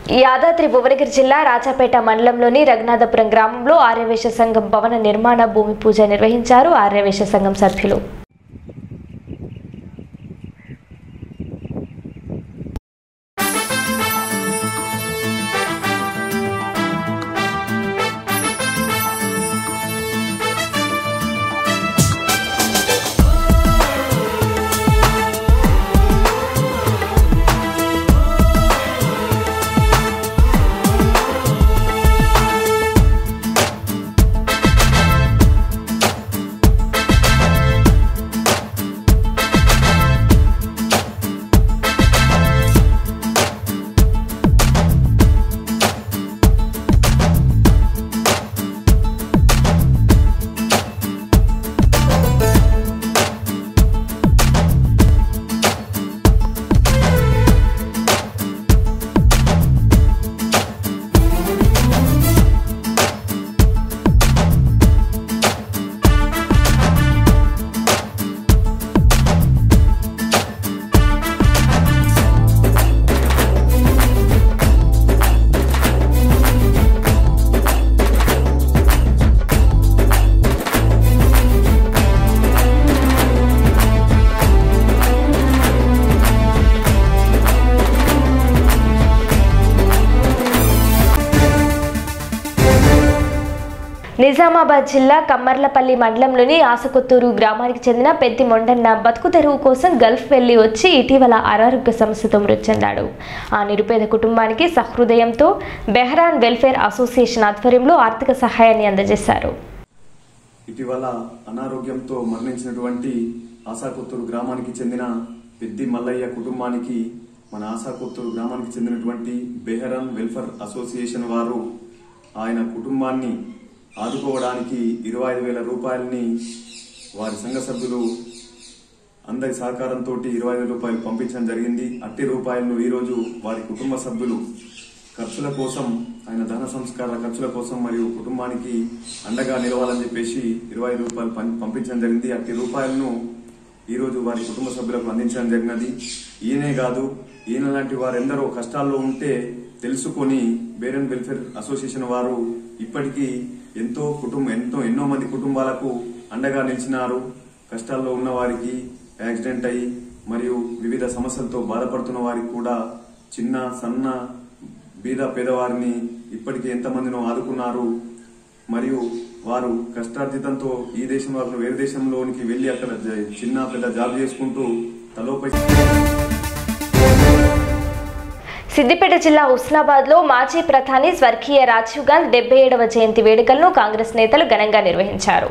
యాదాద్రి భువనగిరి జిల్లా రాజాపేట మండలంలోని రఘునాథపురం గ్రామంలో ఆర్యవేశ సంఘం భవన నిర్మాణ భూమి పూజ నిర్వహించారు ఆర్యవేశ సంఘం సభ్యులు నిజామాబాద్ జిల్లా కమ్మర్లపల్లి మండలంలోని ఆసకొత్తూరు గ్రామానికి చెందిన పెద్ది మొండన్న బతుకు తెరువు కోసం గల్ఫ్ వెళ్లి వచ్చి ఇటీవల అనారోగ్య సమస్యతో మృతి చెందాడు ఆ నిరుపేద కుటుంబానికి సహృదయంతో బెహ్రాన్ వెల్ఫేర్ అసోసియేషన్ ఆధ్వర్యంలో ఆర్థిక సహాయాన్ని అందజేశారు ఇటీవల అనారోగ్యంతో మరణించినటువంటి ఆశాకొత్తూరు గ్రామానికి చెందిన పెద్ది మల్లయ్య కుటుంబానికి మన ఆశాకొత్తూరు గ్రామానికి చెందినటువంటి బెహరన్ వెల్ఫేర్ అసోసియేషన్ వారు ఆయన కుటుంబాన్ని ఆదుకోవడానికి ఇరవై ఐదు వేల రూపాయలని వారి సంఘ సభ్యులు అందరి సహకారంతో ఇరవై వేల రూపాయలు పంపించడం జరిగింది అట్టి రూపాయలను ఈరోజు వారి కుటుంబ సభ్యులు ఖర్చుల కోసం ఆయన దహన సంస్కార ఖర్చుల కోసం మరియు కుటుంబానికి అండగా నిలవాలని చెప్పేసి ఇరవై ఐదు రూపాయలు పం- పంపించడం జరిగింది అట్టి రూపాయలను ఈ రోజు వారి కుటుంబ సభ్యులకు అందించడం జరిగినది ఈయనే కాదు ఈయన లాంటి వారెందరో కష్టాల్లో ఉంటే తెలుసుకొని బేరన్ వెల్ఫేర్ అసోసియేషన్ వారు ఇప్పటికీ ఎంతో కుటుంబం ఎంతో ఎన్నో మంది కుటుంబాలకు అండగా నిలిచినారు కష్టాల్లో ఉన్న వారికి యాక్సిడెంట్ అయి మరియు వివిధ సమస్యలతో బాధపడుతున్న వారికి కూడా చిన్న సన్న బీద పేదవారిని ఇప్పటికీ ఎంతమందినో ఆదుకున్నారు మరియు వారు కష్టార్జితంతో ఈ దేశం వారు వేరే దేశంలోనికి వెళ్లి అక్కడ జ- చిన్న పెద్ద జాబ్ చేసుకుంటూ తలోపై సిద్దిపేట జిల్లా హుస్నాబాద్ లో మాజీ ప్రధాని స్వర్గీయ రాజీవ్ గాంధీ డెబ్బై ఏడవ జయంతి వేడుకలను కాంగ్రెస్ నేతలు ఘనంగా నిర్వహించారు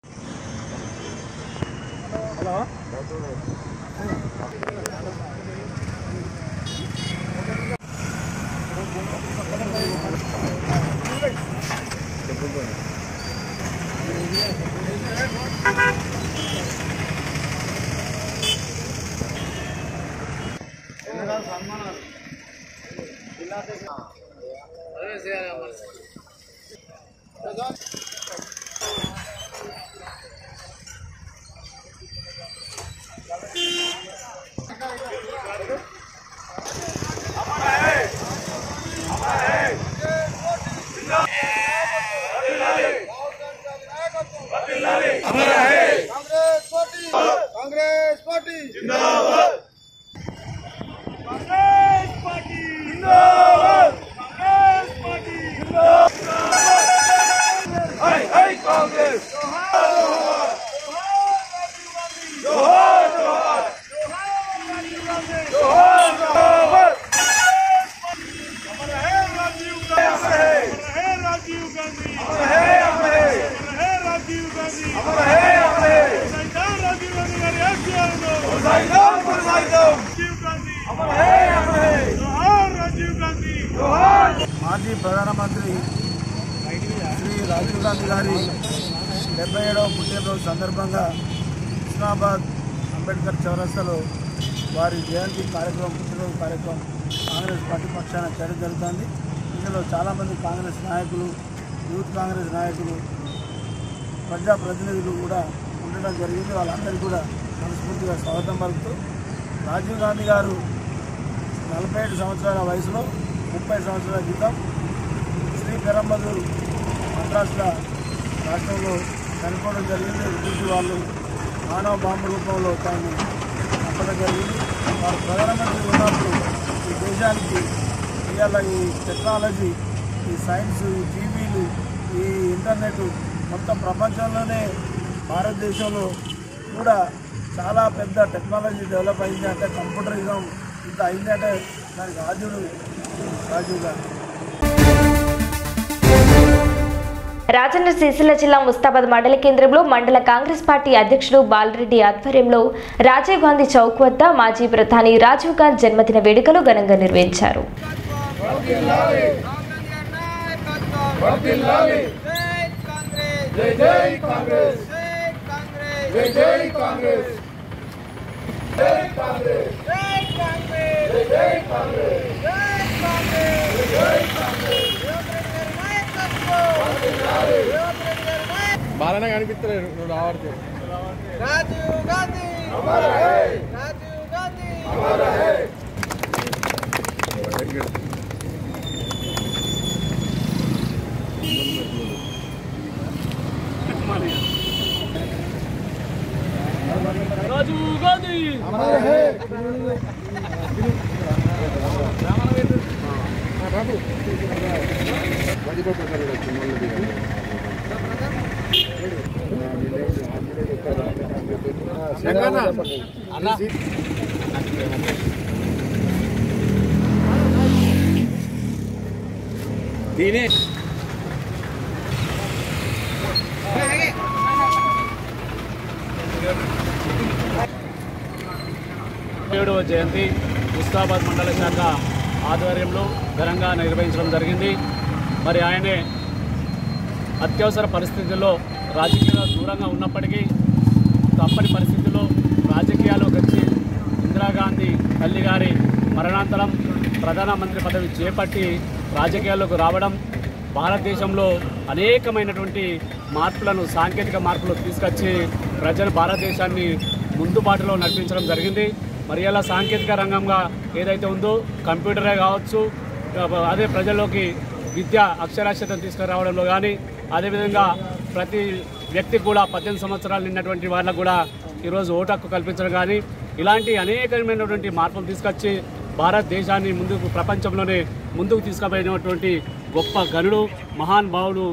कांग्रेस पार्टी कांग्रेस पार्टी जिंदाबाद कांग्रेस पार्टी जिंदाबाद कांग्रेस पार्टी जिंदाबाद हाय हाय कांग्रेस जोहार जोहार जोहार जोहार अमर है राजीव गांधी अमर है राजीव गांधी अमर है अमर है अमर है राजीव गांधी अमर है अमर है सैदान राजीव गांधी गारी आशियानो सैदान पर सैदान राजीव गांधी अमर है अमर है जोहार राजीव गांधी जोहार మాజీ ప్రధానమంత్రి శ్రీ రాజీవ్ గాంధీ గారి డెబ్బై ఏడవ పుట్టినరోజు సందర్భంగా హుస్నాబాద్ అంబేద్కర్ చౌరస్తాలో వారి జయంతి కార్యక్రమం పుట్టినరోజు కార్యక్రమం కాంగ్రెస్ పార్టీ పక్షాన చేయడం జరుగుతుంది ఇందులో చాలామంది కాంగ్రెస్ నాయకులు యూత్ కాంగ్రెస్ నాయకులు ప్రజాప్రతినిధులు కూడా ఉండడం జరిగింది వాళ్ళందరికీ కూడా మనస్ఫూర్తిగా స్వాగతం పలుకుతూ రాజీవ్ గాంధీ గారు నలభై ఏడు సంవత్సరాల వయసులో ముప్పై సంవత్సరాల క్రితం శ్రీ పెరంబదూర్ మద్రాసుల రాష్ట్రంలో చనిపోవడం జరిగింది బ్రిటిష్ వాళ్ళు మానవ బాంబు రూపంలో తాను చంపడం జరిగింది వారు ప్రధానమంత్రి ఉన్నప్పుడు ఈ దేశానికి ఇవాళ ఈ టెక్నాలజీ ఈ సైన్స్ ఈ టీవీలు ఈ ఇంటర్నెట్ మొత్తం ప్రపంచంలోనే భారతదేశంలో కూడా చాలా పెద్ద టెక్నాలజీ డెవలప్ అయింది అంటే కంప్యూటరిజం ఇంత అయిందంటే దానికి ఆద్యుడు రాజీవ్ గాంధీ రాజన్న సిరిసిల్ల జిల్లా ముస్తాబాద్ మండల కేంద్రంలో మండల కాంగ్రెస్ పార్టీ అధ్యక్షుడు బాలరెడ్డి ఆధ్వర్యంలో రాజీవ్ గాంధీ చౌక్ వద్ద మాజీ ప్రధాని రాజీవ్ గాంధీ జన్మదిన వేడుకలు ఘనంగా నిర్వహించారు బాగానే కనిపిస్తలేదు నువ్వు రావడితే రాజీవ్ గాంధీ రాజీవ్ గాంధీ రాజీవ్ గాంధీ దీనే ఏడవ జయంతి ముస్తాబాద్ మండల శాఖ ఆధ్వర్యంలో ఘనంగా నిర్వహించడం జరిగింది మరి ఆయనే అత్యవసర పరిస్థితుల్లో రాజకీయాలు దూరంగా ఉన్నప్పటికీ తప్పని పరిస్థితుల్లో రాజకీయాల్లోకి వచ్చి ఇందిరాగాంధీ తల్లి గారి మరణాంతరం ప్రధానమంత్రి పదవి చేపట్టి రాజకీయాల్లోకి రావడం భారతదేశంలో అనేకమైనటువంటి మార్పులను సాంకేతిక మార్పులు తీసుకొచ్చి ప్రజలు భారతదేశాన్ని ముందు బాటలో నడిపించడం జరిగింది మరి ఇలా సాంకేతిక రంగంగా ఏదైతే ఉందో కంప్యూటరే కావచ్చు అదే ప్రజల్లోకి విద్య అక్షరాస్యతను తీసుకురావడంలో కానీ అదేవిధంగా ప్రతి వ్యక్తికి కూడా పద్దెనిమిది సంవత్సరాలు నిన్నటువంటి వాళ్ళకు కూడా ఈరోజు ఓటు హక్కు కల్పించడం కానీ ఇలాంటి అనేకమైనటువంటి మార్పులు తీసుకొచ్చి భారతదేశాన్ని ముందుకు ప్రపంచంలోనే ముందుకు తీసుకుపోయినటువంటి గొప్ప గనుడు మహాన్ భావుడు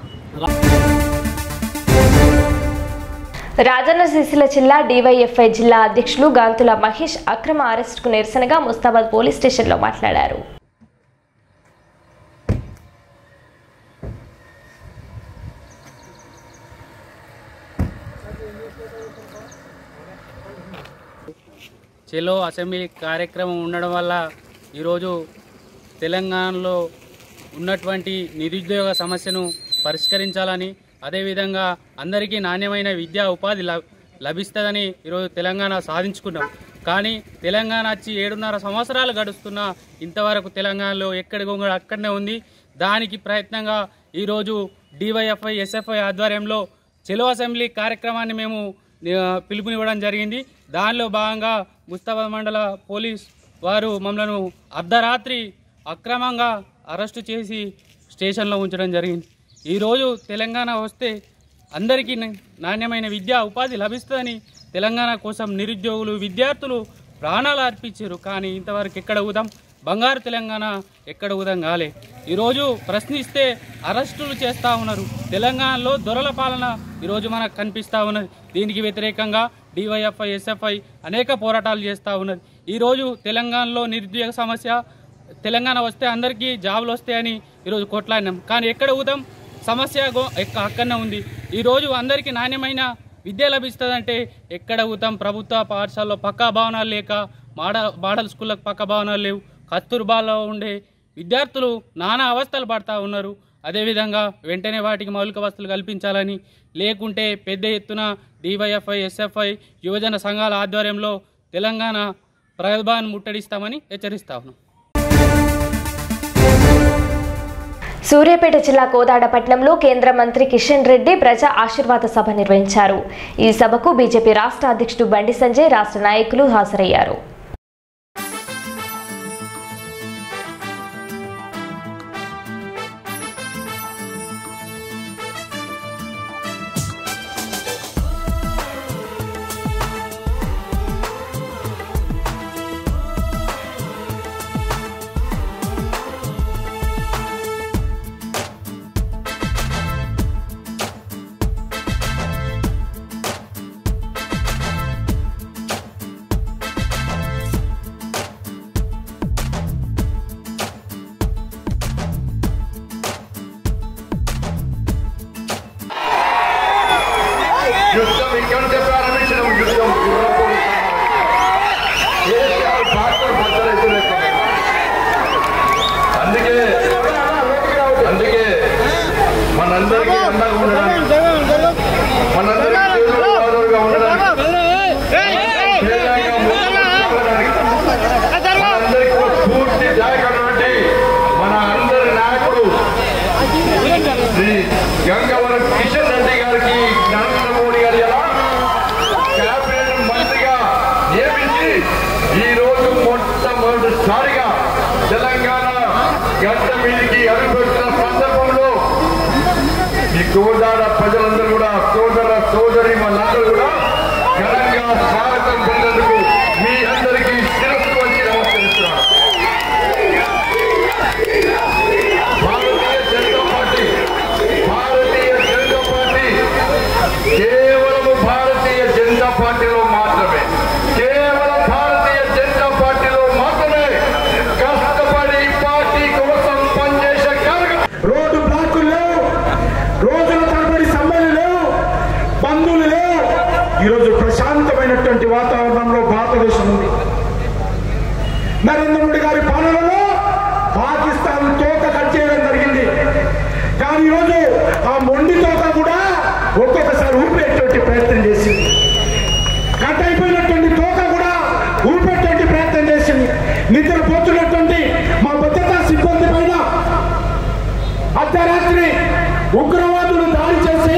రాజన్న సిరిసిల్ల జిల్లా డివైఎఫ్ఐ జిల్లా అధ్యక్షులు గాంతుల మహేష్ అక్రమ అరెస్టుకు నిరసనగా ముస్తాబాద్ పోలీస్ స్టేషన్లో మాట్లాడారు చెలో అసెంబ్లీ కార్యక్రమం ఉండడం వల్ల ఈరోజు తెలంగాణలో ఉన్నటువంటి నిరుద్యోగ సమస్యను పరిష్కరించాలని అదేవిధంగా అందరికీ నాణ్యమైన విద్యా ఉపాధి లబ్ లభిస్తుందని ఈరోజు తెలంగాణ సాధించుకున్నాం కానీ తెలంగాణ వచ్చి ఏడున్నర సంవత్సరాలు గడుస్తున్నా ఇంతవరకు తెలంగాణలో ఎక్కడి గొంగడు అక్కడనే ఉంది దానికి ప్రయత్నంగా ఈరోజు డివైఎఫ్ఐ ఎస్ఎఫ్ఐ ఆధ్వర్యంలో చెలో అసెంబ్లీ కార్యక్రమాన్ని మేము ఆ, పిలుపునివ్వడం జరిగింది దానిలో భాగంగా ముస్తాబాద్ మండల పోలీస్ వారు మమ్మల్ని అర్ధరాత్రి అక్రమంగా అరెస్టు చేసి స్టేషన్లో ఉంచడం జరిగింది ఈరోజు తెలంగాణ వస్తే అందరికీ న- నాణ్యమైన విద్యా ఉపాధి లభిస్తుందని తెలంగాణ కోసం నిరుద్యోగులు విద్యార్థులు ప్రాణాలు అర్పించారు కానీ ఇంతవరకు ఎక్కడ ఊదాం బంగారు తెలంగాణ ఎక్కడ ఊదం కాలే ఈరోజు ప్రశ్నిస్తే అరెస్టులు చేస్తూ ఉన్నారు తెలంగాణలో దొరల పాలన ఈరోజు మనకు కనిపిస్తూ ఉన్నది దీనికి వ్యతిరేకంగా డివైఎఫ్ఐ ఎస్ఎఫ్ఐ అనేక పోరాటాలు చేస్తూ ఉన్నది ఈరోజు తెలంగాణలో నిరుద్యోగ సమస్య తెలంగాణ వస్తే అందరికీ జాబులు వస్తాయని ఈరోజు కొట్లాడినాం కానీ ఎక్కడ ఊదాం సమస్య గో ఎక్క అక్కడనే ఉంది ఈరోజు అందరికీ నాణ్యమైన విద్య లభిస్తుందంటే ఎక్కడ ఊతాం ప్రభుత్వ పాఠశాలలో పక్కా భవనాలు లేక మాడ మోడల్ స్కూళ్ళకు పక్క భవనాలు లేవు కస్తూర్బాలో ఉండే విద్యార్థులు నానా అవస్థలు పడతా ఉన్నారు అదేవిధంగా వెంటనే వాటికి మౌలిక వసతులు కల్పించాలని లేకుంటే పెద్ద ఎత్తున డివైఎఫ్ఐ ఎస్ఎఫ్ఐ యువజన సంఘాల ఆధ్వర్యంలో తెలంగాణ ప్రగల్భాన్ని ముట్టడిస్తామని హెచ్చరిస్తా ఉన్నాం సూర్యాపేట జిల్లా కోదాడపట్నంలో కేంద్ర మంత్రి కిషన్ రెడ్డి ప్రజా ఆశీర్వాద సభ నిర్వహించారు ఈ సభకు బీజేపీ రాష్ట్ర అధ్యక్షుడు బండి సంజయ్ రాష్ట్ర నాయకులు హాజరయ్యారు మొట్టమొదటిసారిగా తెలంగాణ గడ్డ మీదికి అడుగుపెట్టిన సందర్భంలో ఈ కోదాడ ప్రజలందరూ కూడా సోదర సోదరి వాళ్ళందరూ కూడా ఘనంగా స్వాగతం పొందేందుకు మీ అందరికీ శిరస్సు వచ్చి నమస్కరిస్తున్నాను భారతీయ జనతా పార్టీ భారతీయ జనతా పార్టీ కేవలం భారతీయ జనతా పార్టీలో మాత్రమే కేవలం భారతీయ జనతా పార్టీలో మాత్రమే కష్టపడి పార్టీ కోసం పనిచేసే కార్యక్రమం రోడ్డు బ్లాకులు లేవు రోజుల తరబడి సమ్మెలు లేవు బంధువులు లేవు ఈరోజు ప్రశాంతమైనటువంటి వాతావరణంలో భారతదేశం ఉంది నరేంద్ర మోడీ గారి పాలనలో పాకిస్తాన్ తోక కట్ చేయడం జరిగింది కానీ ఈరోజు ఆ మొండి తోక కూడా ఒక్కొక్కసారి ఊపేటువంటి ప్రయత్నం చేసింది కట్ అయిపోయినటువంటి తోక కూడా ఊపేటువంటి ప్రయత్నం చేసింది నిద్రపోతున్నటువంటి మా భద్రతా సిబ్బంది పైన అర్ధరాత్రి ఉగ్రవాదులు దాడి చేసి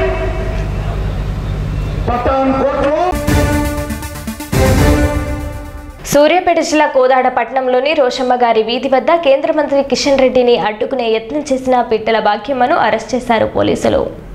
పఠాన్ కోట్లో సూర్యాపేట జిల్లా కోదాడ పట్టణంలోని రోషమ్మ గారి వీధి వద్ద కేంద్ర మంత్రి కిషన్ రెడ్డిని అడ్డుకునే యత్నం చేసిన పిట్టల భాగ్యమ్మను అరెస్ట్ చేశారు పోలీసులు